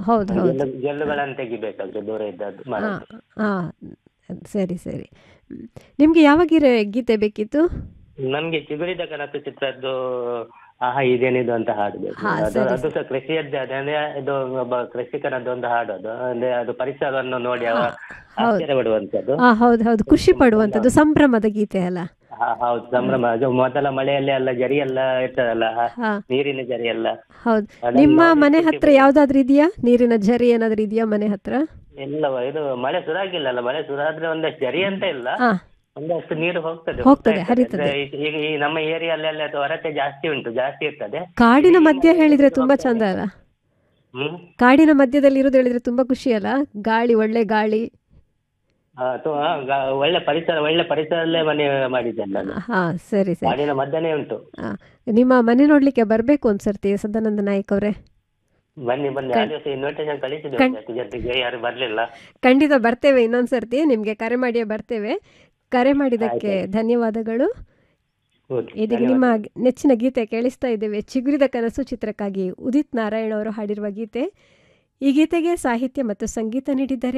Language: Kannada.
ಹೌದು ಹೌದು ಗೆಲ್ಲು- ಗೆಲ್ಲುಗಳನ್ನು ತೆಗಿಬೇಕಾದ್ರೆ ದೂರ ಇದ್ದದ್ದು ಹಾಂ ಮರದ್ದು ಹಾಂ ಸರಿ ಸರಿ ನಿಮಗೆ ಯಾವ ಗೀರೆ ಗೀತೆ ಬೇಕಿತ್ತು ನಮ್ಗೆ ಚಿಗುರಿದ ಕನಸು ಚಿತ್ರದ್ದು ಆಹಾ ಇದೇನಿದು ಅಂತ ಹಾಡು ಬೇಕು ಹಾ, ಅದು ಸರಿ, ಅದು ಸಹ ಕೃಷಿಯದ್ದೇ ಅದೇ ಅಂದ್ರೆ ಇದು ಒಬ್ಬ ಕೃಷಿಕನದ್ದು ಒಂದು ಹಾಡು ಅದು ಅಂದ್ರೆ ಅದು ಪರಿಸರವನ್ನು ನೋಡಿ ಅವ ಆಶ್ಚರ್ಯ ಪಡುವಂತದ್ದು ಹಾಂ ಹೌದು ಹೌದು ಖುಷಿ ಪಡುವಂಥದ್ದು ಸಂಭ್ರಮದ ಗೀತೆ ಅಲ್ಲ ಹಾ, ಹೌದು ಸಂಭ್ರಮ ಅದು ಮೊದಲ ಮಳೆಯಲ್ಲಿ ಎಲ್ಲ ಜರಿ ಎಲ್ಲ ಇರ್ತದಲ್ಲ ಆ ಹಾಂ ನೀರಿನ ಜರಿ ಎಲ್ಲ ಹೌದು ಅದನ್ನ ನಿಮ್ಮ ನೋಡಿ ಮನೆ ಖುಷಿ ಹತ್ರ ಯಾವ್ದಾದ್ರು ಇದೆಯಾ ನೀರಿನ ಝರಿ ಏನಾದ್ರು ಇದೆಯಾ ಮನೆ ಹತ್ರ ಎಲ್ಲವ ಇದು ಮಳೆ ಸುರಾಗಿಲ್ಲಲ್ಲ ಮಳೆ ಸುರಾದ್ರೆ ಒಂದಷ್ಟು ಜರಿ ಅಂತ ಇಲ್ಲ ಹಾ ಒಂದಷ್ಟು ನೀರು ಹೋಗ್ತದೆ ಹೋಗ್ತದೆ, ಹೋಗ್ತಾ ಇರ್ತದೆ. ಹರಿತದೆ. ಅಂದ್ರೆ ಈ- ಈಗ ಈ ನಮ್ಮ ಏರಿಯಲ್ಲಿ ಅದು ಹೊರತೆ ಜಾಸ್ತಿ ಉಂಟು ಜಾಸ್ತಿ ಇರ್ತದೆ ಕಾಡಿನ ಮಧ್ಯ ಹೇಳಿದ್ರೆ ತುಂಬಾ ಚಂದ ಅಲ್ಲ ಹ್ಮ್ ಕಾಡಿನ ಮಧ್ಯದಲ್ಲಿ ಇರೋದು ಹೇಳಿದ್ರೆ ತುಂಬಾ ಖುಷಿ ಅಲ್ಲ ಗಾಳಿ ಒಳ್ಳೆ ಗಾಳಿ ಆ, ತು- ಆ, ಗ- ಒಳ್ಳೆ ಪರಿಸರ ಒಳ್ಳೆ ಪರಿಸರಲ್ಲೇ ಮನೆ ಮಾಡಿದ್ದೇನೆ ನಾನು ಹಾ ಸರಿ ಸರಿ ಕಾಡಿನ ಮಧ್ಯನೇ ಉಂಟು ಆ, ನಿಮ್ಮ ಮನೆ ನೋಡ್ಲಿಕ್ಕೆ ಬರ್ಬೇಕು ಒಂದ್ಸರ್ತಿ ಸದಾನಂದ ನಾಯ್ಕ್ ಅವರೇ ಬನ್ನಿ ಬನ್ನಿ ಆ ದಿವಸ ಇನ್ವಿಟೇಷನ್ ಕಳಿಸಿದ್ವಿ ಎಷ್ಟು ಜನರಿಗೆ ಯಾರು ಬರ್ಲಿಲ್ಲ ಖಂಡಿತ ಬರ್ತೇವೆ ಇನ್ನೊಂದ್ಸರ್ತಿ ನಿಮ್ಗೆ ಕರೆ ಮಾಡಿಯೇ ಬರ್ತೇವೆ ಕರೆ ಮಾಡಿದ್ದಕ್ಕೆ ಧನ್ಯವಾದಗಳು ಓಕೆ ಇದೀಗ ನಿಮ್ಮ ನೆಚ್ಚಿನ ಗೀತೆ ಕೇಳಿಸ್ತಾ ಇದ್ದೇವೆ ಚಿಗುರಿದ ಕನಸು ಚಿತ್ರಕ್ಕಾಗಿ ಉದಿತ್ ನಾರಾಯಣ ಅವರು ಹಾಡಿರುವ ಗೀತೆ ಈ ಗೀತೆಗೆ ಸಾಹಿತ್ಯ ಮತ್ತು ಸಂಗೀತ ನೀಡಿದ್ದಾರೆ